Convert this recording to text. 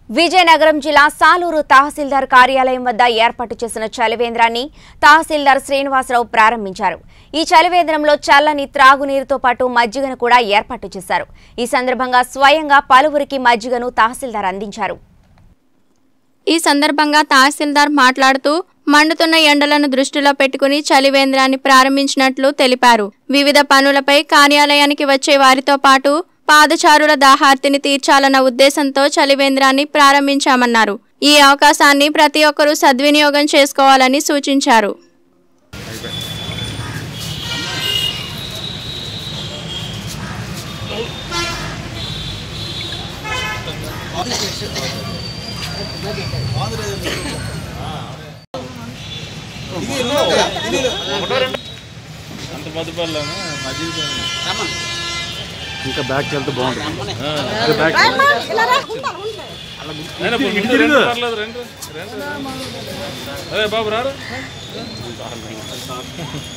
విజయనగరం జిల్లా సాలూరు తహసీల్దార్ కార్యాలయం వద్ద ఏర్పాటు చేసిన చలివేంద్రాన్ని తహసీల్దార్ శ్రీనివాసరావు ప్రారంభించారు ఈ చలివేంద్రంలో చల్లని త్రాగునీరుతో పాటు మజ్జిగను కూడా ఏర్పాటు చేశారు ఈ సందర్భంగా స్వయంగా పలువురికి మజ్జిగను తహసీల్దార్ అందించారు ఈ సందర్భంగా తహసీల్దార్ మాట్లాడుతూ మండుతున్న ఎండలను దృష్టిలో పెట్టుకుని చలివేంద్రాన్ని ప్రారంభించినట్లు తెలిపారు వివిధ పనులపై కార్యాలయానికి వచ్చే వారితో పాటు పాదచారుల దాహార్తిని తీర్చాలన్న ఉద్దేశంతో చలివేంద్రాన్ని ప్రారంభించామన్నారు ఈ అవకాశాన్ని ప్రతి ఒక్కరూ సద్వినియోగం చేసుకోవాలని సూచించారు అంత మధుపల్లం మధ్య ఇంకా బ్యాక్ వెళ్తే బాగుంటుంది పర్లేదు రండి రండి అదే బాబు రారు